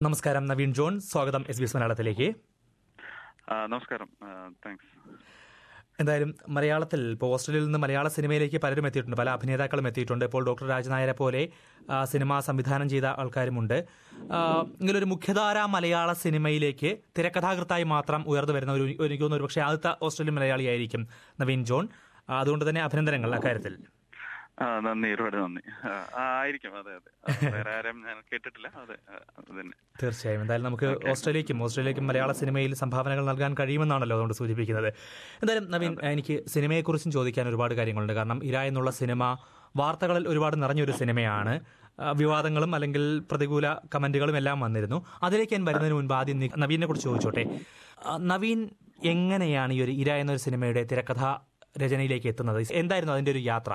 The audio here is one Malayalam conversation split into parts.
നമസ്കാരം നവീൻ ജോൺ സ്വാഗതം എസ് ബി എസ് മലയാളത്തിലേക്ക് ആ, നമസ്കാരം താങ്ക്സ് എന്തായാലും മലയാളത്തിൽ ഇപ്പോൾ ഓസ്ട്രേലിയയിൽ നിന്ന് മലയാള സിനിമയിലേക്ക് പലരും എത്തിയിട്ടുണ്ട് പല അഭിനേതാക്കളും എത്തിയിട്ടുണ്ട് ഇപ്പോൾ ഡോക്ടർ രാജനായരെ പോലെ ആ, സിനിമ സംവിധാനം ചെയ്ത ആൾക്കാരുമുണ്ട് ആ, ഇങ്ങനൊരു മുഖ്യധാര മലയാള സിനിമയിലേക്ക് തിരക്കഥാകൃത്തായി മാത്രം ഉയർന്നു വരുന്ന ഒരു എനിക്ക് തോന്നുന്നു ഒരു പക്ഷേ ആദ്യത്തെ ഓസ്ട്രേലിയൻ മലയാളിയായിരിക്കും നവീൻ ജോൺ ആ, അതുകൊണ്ട് തന്നെ അഭിനന്ദനങ്ങൾ അക്കാര്യത്തിൽ ആ, നന്ദി ഒരുപാട് നന്ദി ആ, ആ, ആയിരിക്കും അതെ അതെ ആ, വേറെ ആരും ഞാൻ കേട്ടിട്ടില്ല അതെ ആ, അത് തന്നെ തീർച്ചയായും എന്തായാലും നമുക്ക് ഓസ്ട്രേലിയക്കും ഓസ്ട്രേലിയക്കും മലയാള സിനിമയിൽ സംഭാവനകൾ നൽകാൻ കഴിയുമെന്നാണല്ലോ അതുകൊണ്ട് സൂചിപ്പിക്കുന്നത് എന്തായാലും നവീൻ എനിക്ക് സിനിമയെക്കുറിച്ചും ചോദിക്കാൻ ഒരുപാട് കാര്യങ്ങളുണ്ട് കാരണം ഇര എന്നുള്ള സിനിമ വാർത്തകളിൽ ഒരുപാട് നിറഞ്ഞൊരു സിനിമയാണ് ആ, വിവാദങ്ങളും അല്ലെങ്കിൽ പ്രതികൂല കമന്റുകളും എല്ലാം വന്നിരുന്നു അതിലേക്ക് ഞാൻ വരുന്നതിന് മുൻപ് ആദ്യം നി- നവീനെ കുറിച്ച് ചോദിച്ചോട്ടെ ആ, നവീൻ എങ്ങനെയാണ് ഈ ഒരു ഇര എന്നൊരു സിനിമയുടെ തിരക്കഥ രചനയിലേക്ക് എത്തുന്നത് എന്തായിരുന്നു അതിന്റെ ഒരു യാത്ര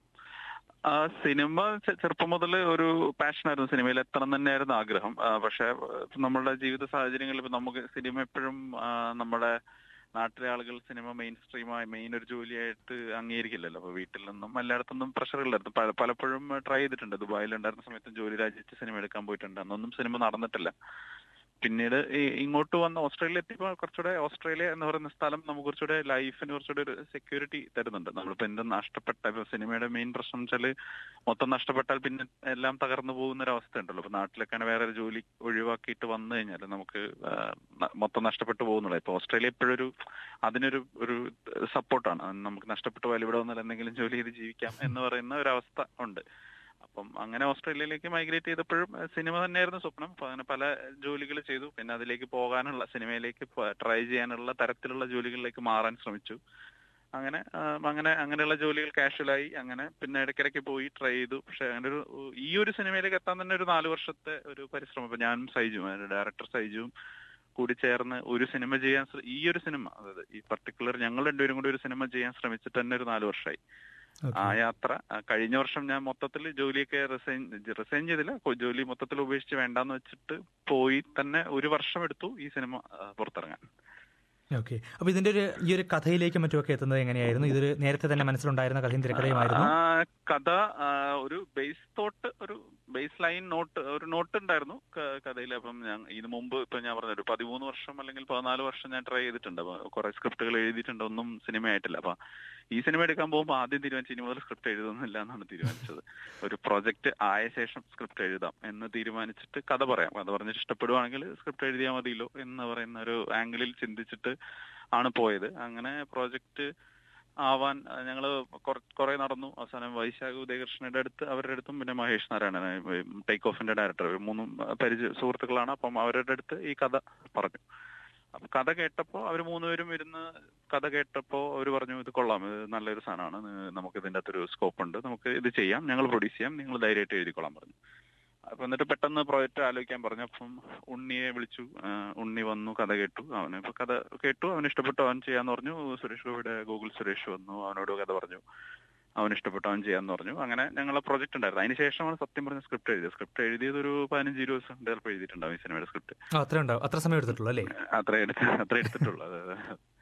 ആ സിനിമ ചെ- ചെറുപ്പം മുതൽ ഒരു പാഷനായിരുന്നു സിനിമയിൽ എത്തണം തന്നെയായിരുന്നു ആഗ്രഹം ആ, പക്ഷെ ഇപ്പൊ നമ്മളുടെ ജീവിത സാഹചര്യങ്ങളിൽ ഇപ്പൊ നമുക്ക് സിനിമ എപ്പോഴും ആ, നമ്മുടെ നാട്ടിലെ ആളുകൾ സിനിമ മെയിൻ സ്ട്രീമായി മെയിൻ ഒരു ജോലിയായിട്ട് അംഗീകരിക്കില്ലല്ലോ അപ്പൊ വീട്ടിൽ നിന്നും എല്ലായിടത്തൊന്നും പ്രഷർ ഇല്ലായിരുന്നു പല- പലപ്പോഴും ട്രൈ ചെയ്തിട്ടുണ്ട് ദുബായിൽ ഉണ്ടായിരുന്ന സമയത്ത് ജോലി രാജിച്ച് സിനിമ എടുക്കാൻ പോയിട്ടുണ്ട് അന്നൊന്നും സിനിമ നടന്നിട്ടില്ല പിന്നീട് ഈ- ഇങ്ങോട്ട് വന്ന് ഓസ്ട്രേലിയ എത്തിയപ്പോൾ കുറച്ചുകൂടെ ഓസ്ട്രേലിയ എന്ന് പറയുന്ന സ്ഥലം നമുക്ക് കുറച്ചുകൂടെ ലൈഫിന് കുറച്ചുകൂടെ ഒരു സെക്യൂരിറ്റി തരുന്നുണ്ട് നമ്മളിപ്പോ എന്ത് നഷ്ടപ്പെട്ട ഇപ്പൊ സിനിമയുടെ മെയിൻ പ്രശ്നം വെച്ചാല് മൊത്തം നഷ്ടപ്പെട്ടാൽ പിന്നെ എല്ലാം തകർന്നു പോകുന്ന ഒരു അവസ്ഥ ഉണ്ടല്ലോ ഇപ്പൊ നാട്ടിലൊക്കെ വേറെ ഒരു ജോലി ഒഴിവാക്കിയിട്ട് വന്നു കഴിഞ്ഞാൽ നമുക്ക് ആ, ന- മൊത്തം നഷ്ടപ്പെട്ടു പോകുന്നുള്ളൂ ഇപ്പൊ ഓസ്ട്രേലിയ എപ്പോഴൊരു അതിനൊരു ഒരു സപ്പോർട്ടാണ് നമുക്ക് നഷ്ടപ്പെട്ടു പോയാൽ ഇവിടെ വന്നാൽ എന്തെങ്കിലും ജോലി ചെയ്ത് ജീവിക്കാം എന്ന് പറയുന്ന ഒരു അവസ്ഥ ഉണ്ട് അപ്പം അങ്ങനെ ഓസ്ട്രേലിയയിലേക്ക് മൈഗ്രേറ്റ് ചെയ്തപ്പോഴും ഏഹ്, സിനിമ തന്നെയായിരുന്നു സ്വപ്നം അപ്പൊ അങ്ങനെ പല ജോലികൾ ചെയ്തു പിന്നെ അതിലേക്ക് പോകാനുള്ള സിനിമയിലേക്ക് ട്രൈ ചെയ്യാനുള്ള തരത്തിലുള്ള ജോലികളിലേക്ക് മാറാൻ ശ്രമിച്ചു അങ്ങനെ ആ, അങ്ങനെ അങ്ങനെയുള്ള ജോലികൾ കാഷ്വലായി അങ്ങനെ പിന്നെ ഇടയ്ക്കിടയ്ക്ക് പോയി ട്രൈ ചെയ്തു പക്ഷെ അങ്ങനെ ഒരു ഈ ഒരു സിനിമയിലേക്ക് എത്താൻ തന്നെ ഒരു നാല് വർഷത്തെ ഒരു പരിശ്രമം ഇപ്പൊ ഞാനും സൈജുവും ഡയറക്ടർ സൈജുവും കൂടി ചേർന്ന് ഒരു സിനിമ ചെയ്യാൻ ശ്ര- ഈ ഒരു സിനിമ അതായത് ഈ പർട്ടിക്കുലർ ഞങ്ങൾ രണ്ടുപേരും കൂടി ഒരു സിനിമ ചെയ്യാൻ ശ്രമിച്ചിട്ട് തന്നെ ഒരു നാല് വർഷമായി ആ യാത്ര ആ, കഴിഞ്ഞ വർഷം ഞാൻ മൊത്തത്തിൽ ജോലിയൊക്കെ റിസൈൻ റിസൈൻ ചെയ്തില്ല കൊ- ജോലി മൊത്തത്തിൽ ഉപേക്ഷിച്ച് വേണ്ടാന്ന് വെച്ചിട്ട് പോയി തന്നെ ഒരു വർഷം എടുത്തു ഈ സിനിമ ആ, പുറത്തിറങ്ങാൻ ഓക്കെ അപ്പൊ ഇതിന്റെ ഒരു ഈ ഒരു കഥയിലേക്ക് മറ്റുമൊക്കെ എത്തുന്നത് എങ്ങനെയായിരുന്നു ഇതൊരു നേരത്തെ തന്നെ മനസ്സിലുണ്ടായിരുന്ന കഥയും തിരക്കഥയുമായിരുന്നു ആ, കഥ ആ, ഒരു ബേസ് തോട്ട് ഒരു ബേസ് ലൈൻ നോട്ട് ഒരു നോട്ട് ഉണ്ടായിരുന്നു കഥയിൽ അപ്പം ഞാൻ ഇതിനു മുമ്പ് ഇപ്പൊ ഞാൻ പറഞ്ഞ ഒരു പതിമൂന്ന് വർഷം അല്ലെങ്കിൽ പതിനാല് വർഷം ഞാൻ ട്രൈ ചെയ്തിട്ടുണ്ട് അപ്പൊ കുറെ സ്ക്രിപ്റ്റുകൾ എഴുതിയിട്ടുണ്ട് ഒന്നും സിനിമയായിട്ടില്ല അപ്പൊ ഈ സിനിമ എടുക്കാൻ പോകുമ്പോൾ ആദ്യം തീരുമാനിച്ചു ഇനി മുതൽ സ്ക്രിപ്റ്റ് എഴുതുന്നില്ല എന്നാണ് തീരുമാനിച്ചത് ഒരു പ്രോജക്റ്റ് ആയ ശേഷം സ്ക്രിപ്റ്റ് എഴുതാം എന്ന് തീരുമാനിച്ചിട്ട് കഥ പറയാം കഥ പറഞ്ഞിട്ട് ഇഷ്ടപ്പെടുവാണെങ്കിൽ സ്ക്രിപ്റ്റ് എഴുതിയാൽ മതിയല്ലോ എന്ന് പറയുന്ന ഒരു ആംഗിളിൽ ചിന്തിച്ചിട്ട് ആണ് പോയത് അങ്ങനെ പ്രോജക്റ്റ് ആവാൻ അഹ് ഞങ്ങള് കുറെ നടന്നു അവസാനം വൈശാഖ് ഉദയകൃഷ്ണന്റെ അടുത്ത് അവരുടെ അടുത്തും പിന്നെ മഹേഷ് നാരായണൻ ടേക്ക് ഓഫിന്റെ ഡയറക്ടർ മൂന്നും അഹ് പരിചയ സുഹൃത്തുക്കളാണ് അപ്പം അവരുടെ അടുത്ത് ഈ കഥ പറഞ്ഞു അപ്പൊ കഥ കേട്ടപ്പോ അവർ മൂന്നുപേരും ഇരുന്ന് കഥ കേട്ടപ്പോ അവർ പറഞ്ഞു ഇത് കൊള്ളാം ഇത് നല്ലൊരു സാധനമാണ് നി- നമുക്ക് ഇതിന്റെ അകത്തൊരു സ്കോപ്പ് ഉണ്ട് നമുക്ക് ഇത് ചെയ്യാം ഞങ്ങൾ പ്രൊഡ്യൂസ് ചെയ്യാം നിങ്ങൾ ധൈര്യമായിട്ട് എഴുതിക്കൊള്ളാൻ പറഞ്ഞു അപ്പൊ എന്നിട്ട് പെട്ടെന്ന് പ്രോജക്റ്റ് ആലോചിക്കാൻ പറഞ്ഞു അപ്പം ഉണ്ണിയെ വിളിച്ചു ആ, ഉണ്ണി വന്നു കഥ കേട്ടു അവന് ഇപ്പൊ കഥ കേട്ടു അവന് ഇഷ്ടപ്പെട്ടു അവൻ ചെയ്യാന്ന് പറഞ്ഞു സുരേഷ് ഗോപിയുടെ ഗൂഗിൾ സുരേഷ് വന്നു അവനോട് കഥ പറഞ്ഞു അവന് ഇഷ്ടപ്പെട്ടു അവൻ ചെയ്യാന്ന് പറഞ്ഞു അങ്ങനെ ഞങ്ങളെ പ്രോജക്റ്റ് ഉണ്ടായിരുന്നു അതിനുശേഷമാണ് സത്യം പറഞ്ഞ സ്ക്രിപ്റ്റ് എഴുതിയത് സ്ക്രിപ്റ്റ് എഴുതിയത് ഒരു പതിനഞ്ച് ഇരുപത് ദിവസം ചിലപ്പോൾ എഴുതിയിട്ടുണ്ടാവും ഈ സിനിമയുടെ സ്ക്രിപ്റ്റ് ആ, അത്ര ഉണ്ടാവും അത്ര സമയം എടുത്തിട്ടുള്ളൂ അല്ലേ അത്ര എടുത്ത് അത്ര എടുത്തിട്ടുള്ളൂ അതെ അതെ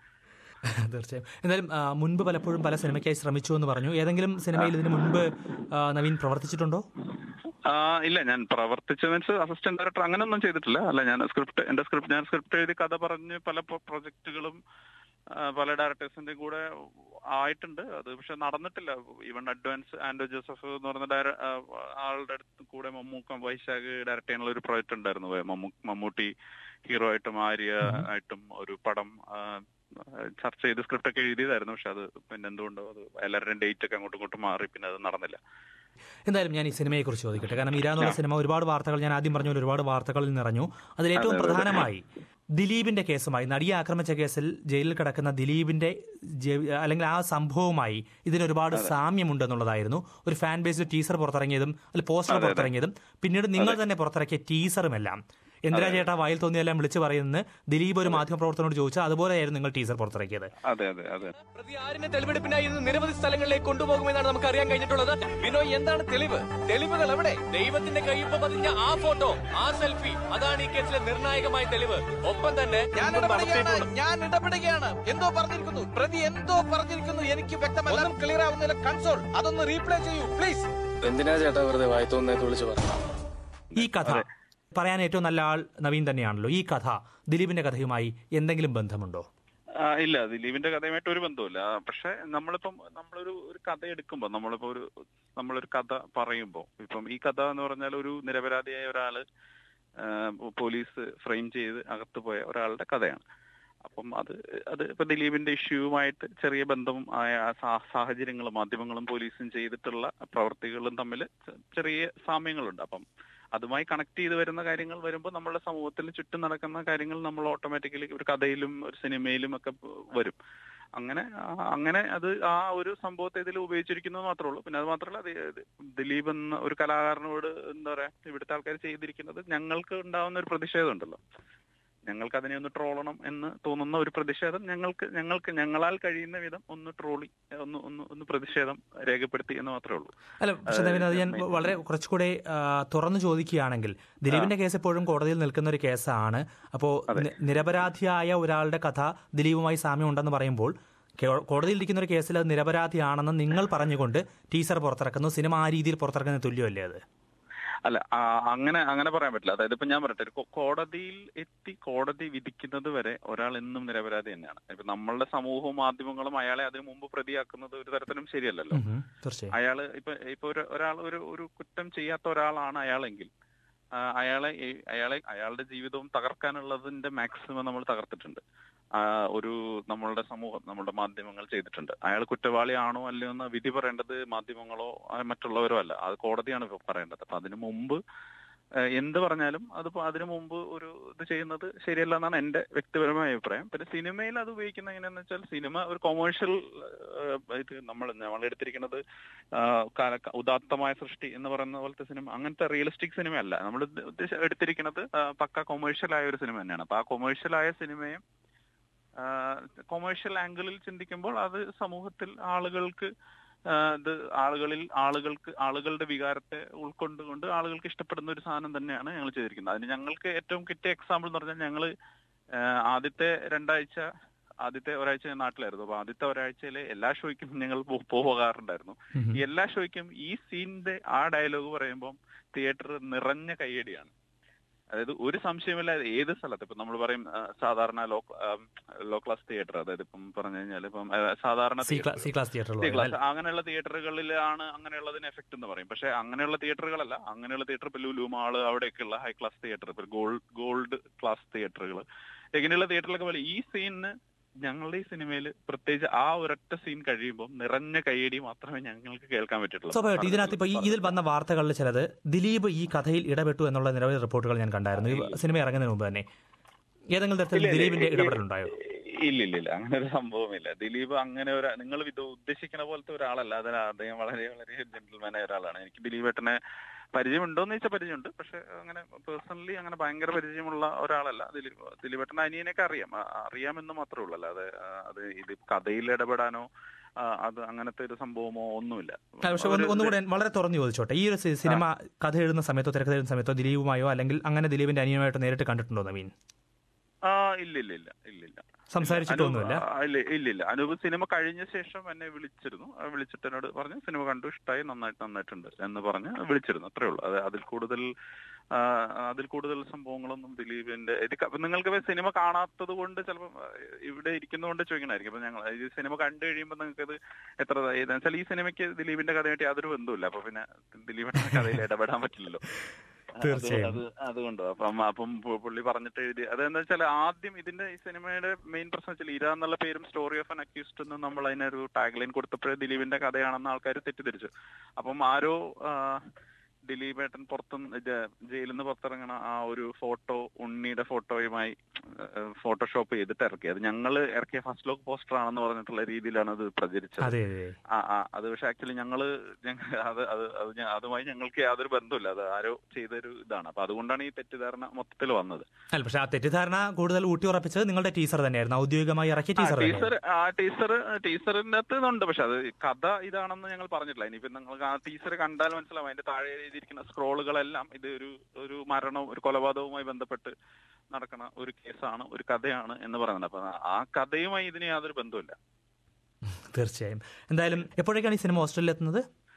തീർച്ചയായും എന്തായാലും ആ, മുൻപ് പലപ്പോഴും പല സിനിമയ്ക്കായി ശ്രമിച്ചു എന്ന് പറഞ്ഞു ഏതെങ്കിലും സിനിമയിൽ ഇതിന് മുൻപ് ആ, നവീൻ പ്രവർത്തിച്ചിട്ടുണ്ടോ ആ ഇല്ല ഞാൻ പ്രവർത്തിച്ച മീൻസ് അസിസ്റ്റന്റ് ഡയറക്ടർ അങ്ങനെയൊന്നും ചെയ്തിട്ടില്ല അല്ല ഞാൻ സ്ക്രിപ്റ്റ് എന്റെ സ്ക്രിപ്റ്റ് ഞാൻ സ്ക്രിപ്റ്റ് എഴുതി കഥ പറഞ്ഞ് പല പ്രൊജക്ടുകളും പല ഡയറക്ടേഴ്സിന്റെ കൂടെ ആയിട്ടുണ്ട് അത് പക്ഷെ നടന്നിട്ടില്ല ഈവൻ അഡ്വാൻസ് ആൻഡോ ജോസഫ് എന്ന് പറയുന്ന ഡയറ ആ, ആളുടെ അടുത്ത് കൂടെ മമ്മൂക്ക വൈശാഖ് ഡയറക്ട് ചെയ്യാനുള്ള ഒരു പ്രോജക്റ്റ് ഉണ്ടായിരുന്നു മമ്മൂ മമ്മൂട്ടി ഹീറോ ആയിട്ടും ആര്യ ആയിട്ടും ഒരു പടം ആ, ചർച്ച ചെയ്ത് സ്ക്രിപ്റ്റ് ഒക്കെ എഴുതിയതായിരുന്നു പക്ഷെ അത് പിന്നെ എന്തുകൊണ്ടോ അത് എല്ലാവരുടെയും ഡേറ്റ് ഒക്കെ അങ്ങോട്ടും ഇങ്ങോട്ടും മാറി പിന്നെ അത് നടന്നില്ല എന്തായാലും ഞാൻ ഈ സിനിമയെക്കുറിച്ച് ചോദിക്കട്ടെ കാരണം ഇര എന്നുള്ള സിനിമ ഒരുപാട് വാർത്തകൾ ഞാൻ ആദ്യം പറഞ്ഞ പോലെ ഒരുപാട് വാർത്തകളിൽ നിറഞ്ഞു അതിൽ ഏറ്റവും പ്രധാനമായി ദിലീപിന്റെ കേസുമായി നടിയെ ആക്രമിച്ച കേസിൽ ജയിലിൽ കിടക്കുന്ന ദിലീപിന്റെ ജെ- അല്ലെങ്കിൽ ആ സംഭവവുമായി ഇതിന് ഒരുപാട് സാമ്യമുണ്ടെന്നുള്ളതായിരുന്നു ഒരു ഫാൻ ബേസ്ഡ് ടീസർ പുറത്തിറങ്ങിയതും അല്ല പോസ്റ്റർ പുറത്തിറങ്ങിയതും പിന്നീട് നിങ്ങൾ തന്നെ പുറത്തിറക്കിയ ടീസറുമെല്ലാം എന്തിനാ ചേട്ടാ വായിൽ തോന്നിയെല്ലാം വിളിച്ചു പറയുന്നത് ദിലീപ് ഒരു മാധ്യമപ്രവർത്തനോട് ചോദിച്ചാൽ അതുപോലെയായിരുന്നു നിങ്ങൾ ടീസർ പുറത്തിറക്കിയത് അതെ അതെ അതെ പ്രതി ആരിനെ തെളിവെടുപ്പിനായി ഇന്ന് നിരവധി സ്ഥലങ്ങളിലേക്ക് കൊണ്ടുപോകുമെന്നാണ് നമുക്ക് അറിയാൻ കഴിഞ്ഞിട്ടുള്ളത് ബിനോയ് എന്താണ് തെളിവ് തെളിവുകൾ എവിടെ ദൈവത്തിന്റെ കയ്യൊപ്പ് പതിഞ്ഞ ആ ഫോട്ടോ ആ സെൽഫി അതാണ് ഈ കേസിലെ നിർണായകമായ തെളിവ് ഒപ്പം തന്നെ ഞാൻ ഇടപെടുകയാണ് ഞാൻ ഇടപെടുകയാണ് എന്തോ പറഞ്ഞിരിക്കുന്നു പ്രതി എന്തോ പറഞ്ഞിരിക്കുന്നു എനിക്ക് വ്യക്തമല്ല ക്ലിയർ ആവുന്നില്ല കൺസോൾ അതൊന്ന് റീപ്ലേ ചെയ്യൂ പ്ലീസ് എന്തിനാ ചേട്ടാ വെറുതെ വായി തോന്നുന്നതൊക്കെ വിളിച്ച് പറഞ്ഞു ഈ കഥ പറയാൻ ഏറ്റവും നല്ല ആൾ നവീൻ തന്നെയാണല്ലോ ഈ കഥ ദിലീപിന്റെ കഥയുമായി എന്തെങ്കിലും ബന്ധമുണ്ടോ ആ, ഇല്ല ദിലീപിന്റെ കഥയുമായിട്ട് ഒരു ബന്ധവുമില്ല ആ, പക്ഷെ നമ്മളിപ്പം നമ്മളൊരു ഒരു കഥ എടുക്കുമ്പോൾ നമ്മളിപ്പോ ഒരു നമ്മളൊരു കഥ പറയുമ്പോൾ ഇപ്പം ഈ കഥ എന്ന് പറഞ്ഞാൽ ഒരു നിരപരാധിയായ ഒരാള് ആ, പോലീസ് ഫ്രെയിം ചെയ്ത് അകത്ത് പോയ ഒരാളുടെ കഥയാണ് അപ്പം അത് അത് ഇപ്പൊ ദിലീപിന്റെ ഇഷ്യൂവുമായിട്ട് ചെറിയ ബന്ധവും ആയ ആ സാ- സാഹചര്യങ്ങളും മാധ്യമങ്ങളും പോലീസും ചെയ്തിട്ടുള്ള പ്രവർത്തികളും തമ്മിൽ ചെറിയ സാമ്യങ്ങളുണ്ട് അപ്പം അതുമായി കണക്ട് ചെയ്ത് വരുന്ന കാര്യങ്ങൾ വരുമ്പോൾ നമ്മുടെ സമൂഹത്തിൽ ചുറ്റും നടക്കുന്ന കാര്യങ്ങൾ നമ്മൾ ഓട്ടോമാറ്റിക്കലി ഒരു കഥയിലും ഒരു സിനിമയിലും ഒക്കെ വരും അങ്ങനെ ആ- അങ്ങനെ അത് ആ ഒരു സംഭവത്തെ ഇതിൽ ഉപയോഗിച്ചിരിക്കുന്നത് മാത്രമേ ഉള്ളൂ പിന്നെ അത് മാത്രമല്ല അത് ഇത് ദിലീപ് എന്ന ഒരു കലാകാരനോട് എന്താ പറയാ ഇവിടുത്തെ ആൾക്കാർ ചെയ്തിരിക്കുന്നത് ഞങ്ങൾക്ക് ഉണ്ടാവുന്ന ഒരു പ്രതിഷേധം ഉണ്ടല്ലോ ഞങ്ങൾക്ക് അതിനെ ഒന്ന് ട്രോളണം എന്ന് തോന്നുന്ന ഒരു പ്രതിഷേധം ഞങ്ങൾക്ക് ഞങ്ങൾക്ക് ഞങ്ങളാൽ കഴിയുന്ന വിധം ഒന്ന് ട്രോളി ഒന്ന് ഒന്ന് ഒന്ന് പ്രതിഷേധം രേഖപ്പെടുത്തി എന്ന് മാത്രമേ ഉള്ളൂ അല്ല പക്ഷെ നവീൻ അത് ഞാൻ വളരെ കുറച്ചുകൂടെ ആ, തുറന്നു ചോദിക്കുകയാണെങ്കിൽ ദിലീപിന്റെ കേസ് എപ്പോഴും കോടതിയിൽ നിൽക്കുന്ന ഒരു കേസാണ് അപ്പോൾ നിരപരാധിയായ ഒരാളുടെ കഥ ദിലീപുമായി സാമ്യം ഉണ്ടെന്ന് പറയുമ്പോൾ കേ- കോടതിയിൽ ഇരിക്കുന്ന ഒരു കേസിൽ അത് നിരപരാധിയാണെന്ന് നിങ്ങൾ പറഞ്ഞുകൊണ്ട് ടീസർ പുറത്തിറക്കുന്നു സിനിമ ആ രീതിയിൽ പുറത്തിറക്കുന്നത് തുല്യമല്ലേ അത് അല്ല ആ, അങ്ങനെ അങ്ങനെ പറയാൻ പറ്റില്ല അതായത് ഇപ്പൊ ഞാൻ പറയട്ടെ ഒരു കോ- കോടതിയിൽ എത്തി കോടതി വിധിക്കുന്നത് വരെ ഒരാൾ എന്നും നിരപരാധി തന്നെയാണ് ഇപ്പൊ നമ്മളുടെ സമൂഹവും മാധ്യമങ്ങളും അയാളെ അതിനു മുമ്പ് പ്രതിയാക്കുന്നത് ഒരു തരത്തിലും ശരിയല്ലല്ലോ ഉം, തീർച്ചയായും അയാള് ഇപ്പൊ ഇപ്പൊ ഒരു ഒരാൾ ഒരു ഒരു കുറ്റം ചെയ്യാത്ത ഒരാളാണ് അയാളെങ്കിൽ ആ, അയാളെ ഈ- അയാളെ അയാളുടെ ജീവിതവും തകർക്കാനുള്ളതിന്റെ മാക്സിമം നമ്മൾ തകർത്തിട്ടുണ്ട് ആ, ഒരു നമ്മളുടെ സമൂഹം നമ്മളുടെ മാധ്യമങ്ങൾ ചെയ്തിട്ടുണ്ട് അയാൾ കുറ്റവാളിയാണോ അല്ലയോ എന്ന് വിധി പറയേണ്ടത് മാധ്യമങ്ങളോ ആ, മറ്റുള്ളവരോ അല്ല അത് കോടതിയാണ് ഇപ്പൊ പറയേണ്ടത് അപ്പൊ അതിനു മുമ്പ് ആ, എന്ത് പറഞ്ഞാലും അതിപ്പോ അതിനു മുമ്പ് ഒരു ഇത് ചെയ്യുന്നത് ശരിയല്ല എന്നാണ് എന്റെ വ്യക്തിപരമായ അഭിപ്രായം പിന്നെ സിനിമയിൽ അത് ഉപയോഗിക്കുന്നത് എങ്ങനെയാന്ന് വെച്ചാൽ സിനിമ ഒരു കൊമേഴ്ഷ്യൽ ഇത് നമ്മൾ നമ്മൾ എടുത്തിരിക്കുന്നത് ആ, കാല- ഉദാത്തമായ സൃഷ്ടി എന്ന് പറയുന്ന പോലത്തെ സിനിമ അങ്ങനത്തെ റിയലിസ്റ്റിക് സിനിമ അല്ല നമ്മൾ ഉദ്ദേശ- എടുത്തിരിക്കുന്നത് ആ, പക്ക കൊമേഴ്ഷ്യൽ ആയ ഒരു സിനിമ തന്നെയാണ് അപ്പൊ ആ കൊമേഴ്ഷ്യൽ ആയ സിനിമയെ കൊമേഴ്ഷ്യൽ ആംഗിളിൽ ചിന്തിക്കുമ്പോൾ അത് സമൂഹത്തിൽ ആളുകൾക്ക് ആ, ഇത് ആളുകളിൽ ആളുകൾക്ക് ആളുകളുടെ വികാരത്തെ ഉൾക്കൊണ്ടുകൊണ്ട് ആളുകൾക്ക് ഇഷ്ടപ്പെടുന്ന ഒരു സാധനം തന്നെയാണ് ഞങ്ങൾ ചെയ്തിരിക്കുന്നത് അതിന് ഞങ്ങൾക്ക് ഏറ്റവും കിട്ടിയ എക്സാമ്പിൾ എന്ന് പറഞ്ഞാൽ ഞങ്ങൾ ആദ്യത്തെ രണ്ടാഴ്ച ആദ്യത്തെ ഒരാഴ്ച ഞാൻ നാട്ടിലായിരുന്നു അപ്പൊ ആദ്യത്തെ ഒരാഴ്ചയിലെ എല്ലാ ഷോയ്ക്കും ഞങ്ങൾ പോ- പോകാറുണ്ടായിരുന്നു ഉം. ഈ എല്ലാ ഷോയ്ക്കും ഈ സീനിന്റെ ആ ഡയലോഗ് പറയുമ്പോൾ തിയേറ്റർ നിറഞ്ഞ കയ്യടിയാണ് അതായത് ഒരു സംശയമില്ലാതെ ഏത് സ്ഥലത്ത് ഇപ്പൊ നമ്മൾ പറയും ആ, സാധാരണ ലോ ലോ ക്ലാസ് തിയേറ്റർ അതായത് ഇപ്പം പറഞ്ഞു കഴിഞ്ഞാൽ ഇപ്പം ആ, സാധാരണ സി ക്ലാ- സി ക്ലാസ് തിയേറ്ററിൽ സി ക്ലാസ് അങ്ങനെയുള്ള തിയേറ്ററുകളിലാണ് അങ്ങനെയുള്ളതിന് എഫക്ട് എന്ന് പറയും പക്ഷെ അങ്ങനെയുള്ള തിയേറ്ററുകളല്ല അങ്ങനെയുള്ള തിയേറ്റർ ഇപ്പൊ ലുലു മാള് അവിടെയൊക്കെയുള്ള ഹൈ ക്ലാസ് തിയേറ്റർ ഇപ്പൊ ഗോൾഡ് ഗോൾഡ് ക്ലാസ് തിയേറ്ററുകൾ ഇങ്ങനെയുള്ള തിയേറ്ററിലൊക്കെ പോലെ ഈ സീനിന് ഞങ്ങളുടെ ഈ സിനിമയിൽ പ്രത്യേകിച്ച് ആ ഒരൊറ്റ സീൻ കഴിയുമ്പോൾ നിറഞ്ഞ കൈയടി മാത്രമേ ഞങ്ങൾക്ക് കേൾക്കാൻ പറ്റുള്ളൂ സ്വാഭാവികമായിട്ട് ഇതിനകത്ത് ഇപ്പൊ ഈ- ഇതിൽ വന്ന വാർത്തകളിൽ ചിലത് ദിലീപ് ഈ കഥയിൽ ഇടപെട്ടു എന്നുള്ള നിരവധി റിപ്പോർട്ടുകൾ ഞാൻ കണ്ടായിരുന്നു ഈ സിനിമ ഇറങ്ങുന്നതിന് മുമ്പ് തന്നെ ഏതെങ്കിലും തരത്തിൽ ദിലീപിന്റെ ഇടപെടലുണ്ടായോ ഇല്ല ഇല്ല ഇല്ല അങ്ങനെ ഒരു സംഭവമില്ല ദിലീപ് അങ്ങനെ ഒരു നിങ്ങൾ ഇത് ഉദ്ദേശിക്കുന്ന പോലത്തെ ഒരാളല്ല അത് അദ്ദേഹം വളരെ വളരെ ജെന്റിൽമാനായ ഒരാളാണ് എനിക്ക് ദിലീപേട്ടനെ പരിചയമുണ്ടോ എന്ന് ചോദിച്ചാൽ പരിചയമുണ്ട് പക്ഷെ അങ്ങനെ പേഴ്സണലി അങ്ങനെ ഭയങ്കര പരിചയമുള്ള ഒരാളല്ല ദിലീപ് ദിലീപേട്ടൻ അനിയനെയൊക്കെ അറിയാം ആ, അറിയാമെന്ന് മാത്രമേ ഉള്ളൂ അല്ലാതെ ആ, അത് ഇത് കഥയിൽ ഇടപെടാനോ ആ, അത് അങ്ങനത്തെ ഒരു സംഭവമോ ഒന്നുമില്ല ആ, പക്ഷെ ഒന്ന് ഒരു- ഒന്നുകൂടെ വളരെ തുറന്നു ചോദിച്ചോട്ടെ ഈ ഒരു സി- സിനിമ കഥ എഴുതുന്ന സമയത്തോ തിരക്കഥ എഴുതുന്ന സമയത്തോ ദിലീപുമായോ അല്ലെങ്കിൽ അങ്ങനെ ദിലീപിന്റെ അനിയനുമായിട്ടോ നേരിട്ട് കണ്ടിട്ടുണ്ടോ നവീൻ ആ ഇല്ല ഇല്ല ഇല്ല ഇല്ല ഇല്ല സംസാരിച്ചിട്ടൊന്നുമില്ല അനൂപ്, ആ, ഇല്ല ഇല്ല ഇല്ല അനൂപ് സിനിമ കഴിഞ്ഞ ശേഷം എന്നെ വിളിച്ചിരുന്നു ആ, വിളിച്ചിട്ട് എന്നോട് പറഞ്ഞു സിനിമ കണ്ടു ഇഷ്ടമായി നന്നായിട്ട് നന്നായിട്ടുണ്ട് എന്ന് പറഞ്ഞ് വിളിച്ചിരുന്നു അത്രേ ഉള്ളൂ അത് അതിൽ കൂടുതൽ ആ, അതിൽ കൂടുതൽ സംഭവങ്ങളൊന്നും ദിലീപിന്റെ ഇത് ക- നിങ്ങൾക്ക് ഇപ്പൊ സിനിമ കാണാത്തത് കൊണ്ട് ചിലപ്പോൾ ഇവിടെ ഇരിക്കുന്നതുകൊണ്ട് ചോദിക്കണായിരിക്കും അപ്പൊ ഞങ്ങൾ ഈ സിനിമ കണ്ടു കഴിയുമ്പോൾ നിങ്ങൾക്ക് ഇത് എത്ര ഇതാ വെച്ചാൽ ഈ സിനിമയ്ക്ക് ദിലീപിന്റെ കഥയായിട്ട് യാതൊരു ബന്ധവുമില്ല അപ്പൊ പിന്നെ ദിലീപിന്റെ കഥയിൽ ഇടപെടാൻ പറ്റില്ലല്ലോ അത് തീർച്ചയായും. അത് അതുകൊണ്ട് അപ്പം അപ്പം പു- പുള്ളി പറഞ്ഞിട്ട് എഴുതി അതെന്താ വെച്ചാൽ ആദ്യം ഇതിന്റെ ഈ സിനിമയുടെ മെയിൻ പ്രശ്നം വെച്ചാൽ ഇര എന്നുള്ള പേരും സ്റ്റോറി ഓഫ് അൻ അക്യൂസ്ഡ് എന്ന് നമ്മൾ അതിനൊരു ടാഗ് ലൈൻ കൊടുത്തപ്പോഴേ ദിലീപിന്റെ കഥയാണെന്ന് ആൾക്കാർ തെറ്റിദ്ധരിച്ചു അപ്പം ആരോ ആ, ദിലീപേട്ടൻ പുറത്തു ജയിലിൽ നിന്ന് പുറത്തിറങ്ങണ ആ ഒരു ഫോട്ടോ ഉണ്ണിയുടെ ഫോട്ടോയുമായി ഫോട്ടോഷോപ്പ് ചെയ്തിട്ട് ഇറക്കി അത് ഞങ്ങൾ ഇറക്കിയ ഫസ്റ്റ് ലോക്ക് പോസ്റ്റർ ആണെന്ന് പറഞ്ഞിട്ടുള്ള രീതിയിലാണ് അത് പ്രചരിച്ചത് അതെ അതെ ആ ആ അത് പക്ഷെ ആക്ച്വലി ഞങ്ങള് ഞങ്ങ- അത് അത് അത് ഞ- അതുമായി ഞങ്ങൾക്ക് യാതൊരു ബന്ധമില്ല അത് ആരോ ചെയ്തൊരു ഇതാണ് അപ്പൊ അതുകൊണ്ടാണ് ഈ തെറ്റിദ്ധാരണ മൊത്തത്തിൽ വന്നത് അല്ല പക്ഷെ ആ തെറ്റിദ്ധാരണ കൂടുതൽ ഊട്ടി ഉറപ്പിച്ചത് നിങ്ങളുടെ ടീസർ തന്നെയായിരുന്നു ഔദ്യോഗികമായി ഇറക്കിയ ടീസർ ടീസർ തന്നെയായിരുന്നു ആ ടീസർ ടീസറിന്റെ അകത്ത് ഇതുണ്ട് പക്ഷെ അത് കഥ ഇതാണെന്ന് ഞങ്ങൾ പറഞ്ഞിട്ടില്ല ഇനിയിപ്പോ നിങ്ങൾക്ക് ആ ടീസർ കണ്ടാൽ മനസ്സിലാവും അതിന്റെ താഴെ എഴുതിയിരിക്കുന്ന സ്ക്രോളുകളെല്ലാം ഇത് ഒരു ഒരു മരണവും ഒരു കൊലപാതകവുമായി ബന്ധപ്പെട്ട് നടക്കുന്ന ഒരു കേസാണ് ഒരു കഥയാണ് എന്ന് പറയുന്നത് അപ്പൊ ആ കഥയുമായി ഇതിന് യാതൊരു ബന്ധമില്ല തീർച്ചയായും എന്തായാലും എപ്പോഴേക്കാണ് ഈ സിനിമ ഓസ്ട്രേലിയ എത്തുന്നത്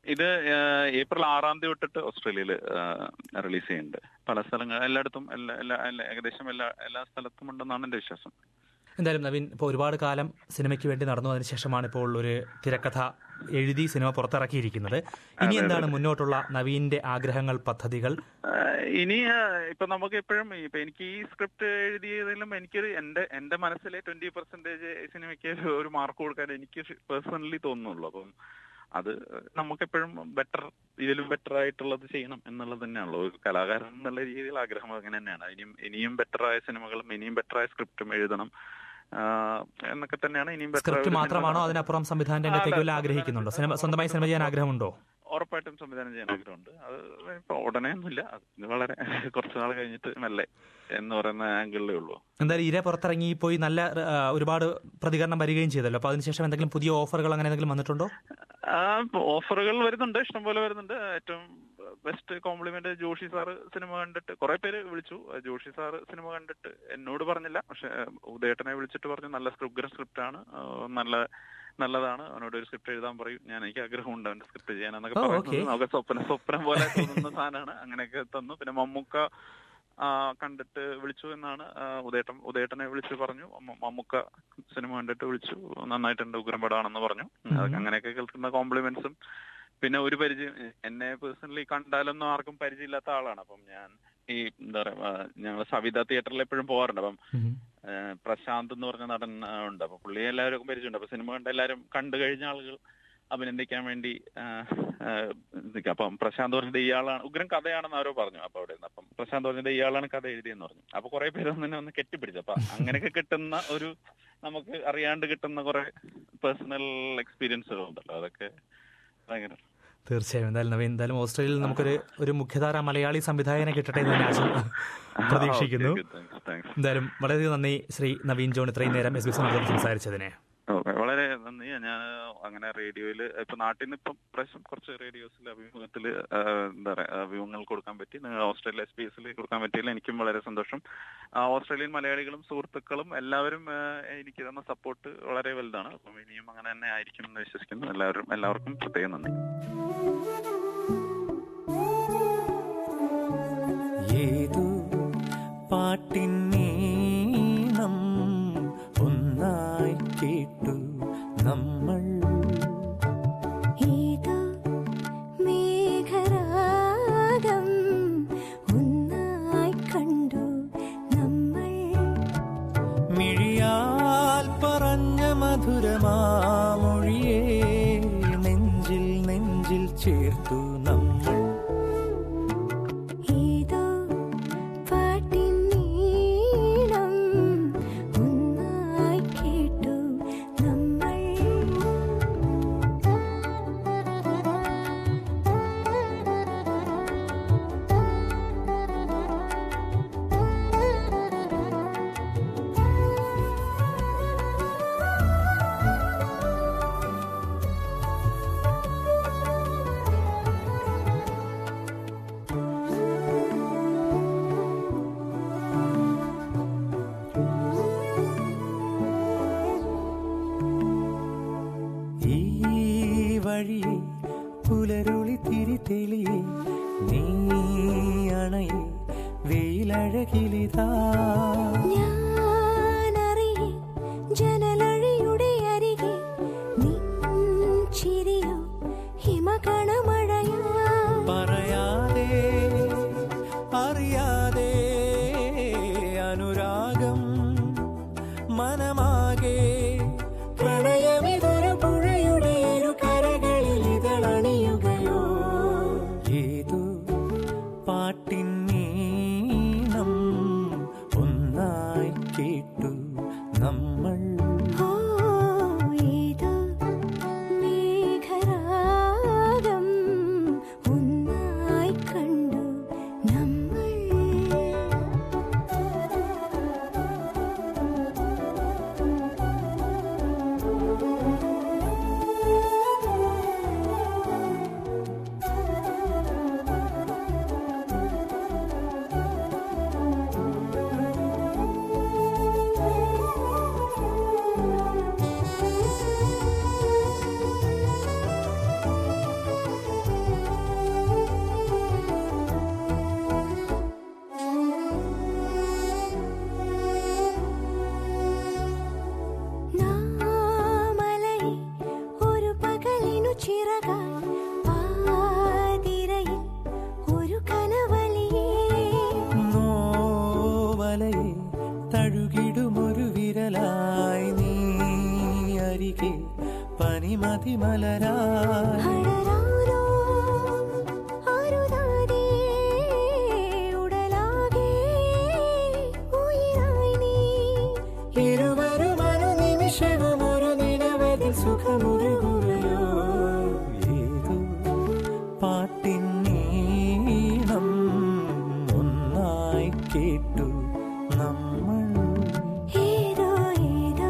ഇത് ഏഹ്, ഏപ്രിൽ ആറാം തീയതി തൊട്ടിട്ട് ഓസ്ട്രേലിയയിൽ റിലീസ് ചെയ്യുന്നുണ്ട് പല സ്ഥലങ്ങൾ എല്ലായിടത്തും എല്ലാ എല്ലാ എല്ലാ- ഏകദേശം എല്ലാ എല്ലാ സ്ഥലത്തും ഉണ്ടെന്നാണ് എന്റെ വിശ്വാസം എന്തായാലും നവീൻ ഇപ്പോൾ ഒരുപാട് കാലം സിനിമയ്ക്ക് വേണ്ടി നടന്നു അതിന് ശേഷമാണ് ഇപ്പോൾ ഒരു തിരക്കഥ എഴുതി സിനിമ പുറത്തിറക്കിയിരിക്കുന്നത് ഇനി എന്താണ് മുന്നോട്ടുള്ള നവീന്റെ ആഗ്രഹങ്ങൾ പദ്ധതികൾ ആഹ് ഇനി ആഹ് ഇപ്പൊ നമുക്ക് എപ്പോഴും ഇപ്പൊ എനിക്ക് ഈ സ്ക്രിപ്റ്റ് എഴുതിയതിലും എനിക്കൊരു എന്റെ എന്റെ മനസ്സിലെ ട്വന്റി പെർസെന്റേജ് സിനിമയ്ക്ക് ഒരു മാർക്ക് കൊടുക്കാൻ എനിക്ക് പേഴ്സണലി തോന്നുന്നുള്ളൂ അപ്പം അത് നമുക്കെപ്പോഴും ബെറ്റർ ഇതിലും ബെറ്റർ ആയിട്ടുള്ളത് ചെയ്യണം എന്നുള്ളത് തന്നെയാണല്ലോ ഒരു കലാകാരൻ എന്നുള്ള രീതിയിൽ ആഗ്രഹം അങ്ങനെ തന്നെയാണ് ഇനിയും ഇനിയും ബെറ്റർ ആയ സിനിമകളും ഇനിയും ബെറ്റർ ആയ സ്ക്രിപ്റ്റും എഴുതണം ആഹ് എന്നൊക്കെ തന്നെയാണ് ഇനിയും better ആയ സ്ക്രിപ്റ്റ് ഒരു മാത്രമാണോ സിനിമ. അതിനപ്പുറം സംവിധാന രംഗത്തേക്ക് വല്ല ആഗ്രഹിക്കുന്നുണ്ടോ സിനിമ സ്വന്തമായി സിനിമ ചെയ്യാൻ ആഗ്രഹമുണ്ടോ ഉറപ്പായിട്ടും സംവിധാനം ചെയ്യാൻ ആഗ്രഹമുണ്ട് അത് ഇപ്പൊ ഉടനെ ഒന്നുമില്ല അത് വളരെ കുറച്ചു നാൾ കഴിഞ്ഞിട്ട് മെല്ലെ എന്ന് പറയുന്ന ആംഗിളിലേ ഉള്ളൂ എന്തായാലും ഇര പുറത്തിറങ്ങി പോയി നല്ല ആ, ഒരുപാട് പ്രതികരണം വരികയും ചെയ്തല്ലോ അപ്പൊ അതിനുശേഷം എന്തെങ്കിലും പുതിയ ഓഫറുകൾ അങ്ങനെ എന്തെങ്കിലും വന്നിട്ടുണ്ടോ ആ ഓഫറുകൾ വരുന്നുണ്ട് ഇഷ്ടംപോലെ വരുന്നുണ്ട് ഏറ്റവും best compliment Joshi sir cinema കണ്ടിട്ട് കുറെ പേര് വിളിച്ചു ജോഷി സാറ് സിനിമ കണ്ടിട്ട് എന്നോട് പറഞ്ഞില്ല പക്ഷെ ഉദയേട്ടനെ വിളിച്ചിട്ട് പറഞ്ഞു നല്ല സ്ക്രിപ്റ്റ് സ്ക്രിപ്റ്റ് ആണ് ആ, നല്ല നല്ലതാണ് അവനോട് ഒരു സ്ക്രിപ്റ്റ് എഴുതാൻ പറയും ഞാൻ എനിക്ക് ആഗ്രഹമുണ്ട് അവന്റെ സ്ക്രിപ്റ്റ് ചെയ്യാൻ എന്നൊക്കെ ഓ, പറയുന്നത് okay. നമുക്ക് സ്വപ്നം സ്വപ്നം പോലെ തോന്നുന്ന സാധനമാണ് അങ്ങനെയൊക്കെ തന്നു പിന്നെ മമ്മൂക്ക ആ, കണ്ടിട്ട് വിളിച്ചു എന്നാണ് ആ, ഉദയേട്ടൻ ഉദയേട്ടനെ വിളിച്ച് പറഞ്ഞു മ- മമ്മൂക്ക സിനിമ കണ്ടിട്ട് വിളിച്ചു നന്നായിട്ടുണ്ട് ഉഗ്രംപടാണെന്ന് പറഞ്ഞു അതൊക്കെ അങ്ങനെയൊക്കെ കേൾക്കുന്ന കോംപ്ലിമെന്റ്സും പിന്നെ ഒരു പരിചയം എന്നെ പേഴ്സണലി കണ്ടാലൊന്നും ആർക്കും പരിചയമില്ലാത്ത ആളാണ് അപ്പം ഞാൻ ഈ എന്താ പറയാ ഞങ്ങൾ സവിത തിയേറ്ററിൽ എപ്പോഴും പോകാറുണ്ട് അപ്പം ആ, പ്രശാന്ത് എന്ന് പറഞ്ഞ നടൻ ആ, ഉണ്ട് അപ്പൊ പുള്ളി എല്ലാവർക്കും പരിചയമുണ്ട് അപ്പൊ സിനിമ കണ്ട എല്ലാവരും കണ്ടു കഴിഞ്ഞ ആളുകൾ അഭിനന്ദിക്കാൻ വേണ്ടി ആ, ആ, നിൽക്കുക. അപ്പം പ്രശാന്ത് പറഞ്ഞത് ഇയാളാണ് ഉഗ്രം കഥയാണെന്ന് ആരോ പറഞ്ഞു അപ്പൊ അവിടെ നിന്ന് അപ്പം പ്രശാന്ത് പറഞ്ഞത് ഇയാളാണ് കഥ എഴുതിയെന്ന് പറഞ്ഞു അപ്പൊ കുറെ പേര് തന്നെ ഒന്ന് കെട്ടിപ്പിടിച്ചു അപ്പൊ അങ്ങനെയൊക്കെ കിട്ടുന്ന ഒരു നമുക്ക് അറിയാണ്ട് കിട്ടുന്ന കുറെ പേഴ്സണൽ എക്സ്പീരിയൻസുകൾ ഉണ്ടല്ലോ അതൊക്കെ ഭയങ്കര തീർച്ചയായും എന്തായാലും നവീൻ എന്തായാലും ഓസ്ട്രേലിയയിൽ നമുക്കൊരു ഒരു മുഖ്യധാര മലയാളി സംവിധായകനെ കിട്ടട്ടെ എന്ന് ഞാൻ ആശം- പ്രതീക്ഷിക്കുന്നു താങ്ക്സ് എന്തായാലും വളരെയധികം നന്ദി ശ്രീ നവീൻ ജോൺ ഇത്രയും നേരം എസ് ബി സമയത്ത് സംസാരിച്ചതിനെ ഓക്കെ വളരെ നന്ദി ഞാൻ അങ്ങനെ റേഡിയോയിൽ ഇപ്പൊ നാട്ടിൽ നിന്ന് ഇപ്പം പ്രാവശ്യം കുറച്ച് റേഡിയോസിൽ അഭിമുഖത്തിൽ എന്താ പറയാ അഭിമുഖങ്ങൾ കൊടുക്കാൻ പറ്റി നിങ്ങൾ ഓസ്ട്രേലിയ എസ് പി എസിൽ കൊടുക്കാൻ പറ്റിയില്ല എനിക്കും വളരെ സന്തോഷം ആ, ഓസ്ട്രേലിയൻ മലയാളികളും സുഹൃത്തുക്കളും എല്ലാവരും ആ, എനിക്ക് തന്ന സപ്പോർട്ട് വളരെ വലുതാണ് അപ്പം ഇനിയും അങ്ങനെ തന്നെ ആയിരിക്കും എന്ന് വിശ്വസിക്കുന്നു എല്ലാവരും എല്ലാവർക്കും പ്രത്യേകം നന്ദി ഏതു പാട്ടിന്നീണം ഒന്നായി കേട്ടു നമ്മൾ ഏതോ മേഘരാഗം ഒന്നായി കണ്ടു നമ്മൾ മിഴിയാൽ പറഞ്ഞ മധുരമാമൊഴിയേ നെഞ്ചിൽ നെഞ്ചിൽ ചേർത്തു നമ്മൾ ഏതോ പാട്ടിൻ നീളം ഒന്നായി കേട്ടു നമ്മൾ ഈ വഴിയെ പുലരുളി തിരി തെളിയെ നീ അണയെ വെയിലഴകിലിതാ ഞാനറിയെ ജനലഴിയുടെ അരികെ നിൻ ചിരിയോ ഹിമകണമഴയാ പറയാതെ അറിയാതെ അനുരാഗം മനമാകെ പ്രണയമിതൊരു പുഴയുടെ ഇരു കരകളിൽ ഇതളണിയുകയോ ഏതോ പാട്ടിൻ നീണം ഒന്നായി കേട്ടു നമ്മൾ ഓ ഏതോ മേഘരാഗം ഒന്നായി കണ്ടു നമ്മൾ തഴുകിടുമൊരു വിരലായി നീ അരികെ പനിമതി മലരായി അടരാനോ അരുതാതെ ഉടലാകെ ഉയിരായി നീ ഇരുവരും അനുനിമിഷവും ഒരു നിലവതിൽ സുഖമുരുകുകയോ ഏതോ പാട്ടിൻ നീളം ഒന്നായി കേട്ടു നമ്മൾ ഏതോ ഏതോ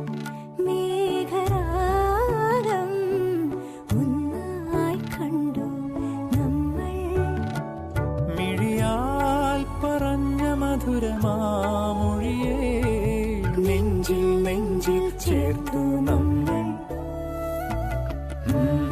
മേഘരാഗം ഒന്നായി കണ്ടു നമ്മൾ മിഴിയാൽ പറഞ്ഞ മധുരമാമൊഴിയേ നെഞ്ചിൽ നെഞ്ചിൽ ചേർത്തു നമ്മൾ ഉം